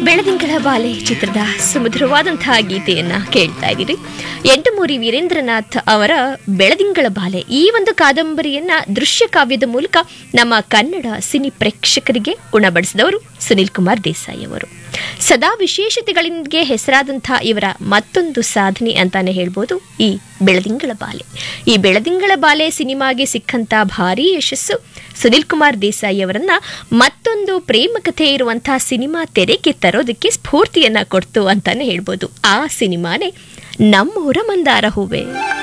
ಬೆಳದಿಂಗಳ ಬಾಲೆ ಚಿತ್ರದ ಸುಮಧುರವಾದಂತಹ ಗೀತೆಯನ್ನ ಕೇಳ್ತಾ ಇದ್ದೀರಿ ಎಂಟಮೂರಿ ವೀರೇಂದ್ರನಾಥ್ ಅವರ ಬೆಳದಿಂಗಳ ಬಾಲೆ ಈ ಒಂದು ಕಾದಂಬರಿಯನ್ನ ದೃಶ್ಯ ಕಾವ್ಯದ ಮೂಲಕ ನಮ್ಮ ಕನ್ನಡ ಸಿನಿ ಪ್ರೇಕ್ಷಕರಿಗೆ ಉಣಬಡಿಸಿದವರು ಸುನಿಲ್ ಕುಮಾರ್ ದೇಸಾಯಿ ಅವರು ಸದಾ ವಿಶೇಷತೆಗಳಿಗೆ ಹೆಸರಾದಂತಹ ಇವರ ಮತ್ತೊಂದು ಸಾಧನೆ ಅಂತಾನೆ ಹೇಳ್ಬೋದು ಈ ಬೆಳದಿಂಗಳ ಬಾಲೆ ಈ ಬೆಳದಿಂಗಳ ಬಾಲೆ ಸಿನಿಮಾಗೆ ಸಿಕ್ಕಂತ ಭಾರೀ ಯಶಸ್ಸು ಸುನಿಲ್ ಕುಮಾರ್ ದೇಸಾಯಿ ಅವರನ್ನ ಮತ್ತೊಂದು ಪ್ರೇಮ ಕಥೆ ಇರುವಂತಹ ಸಿನಿಮಾ ತೆರೆಗೆ ತರೋದಕ್ಕೆ ಸ್ಫೂರ್ತಿಯನ್ನ ಕೊಡ್ತು ಅಂತಾನೆ ಹೇಳ್ಬೋದು ಆ ಸಿನಿಮಾನೇ ನಮ್ಮೂರ ಮಂದಾರ ಹೂವೆ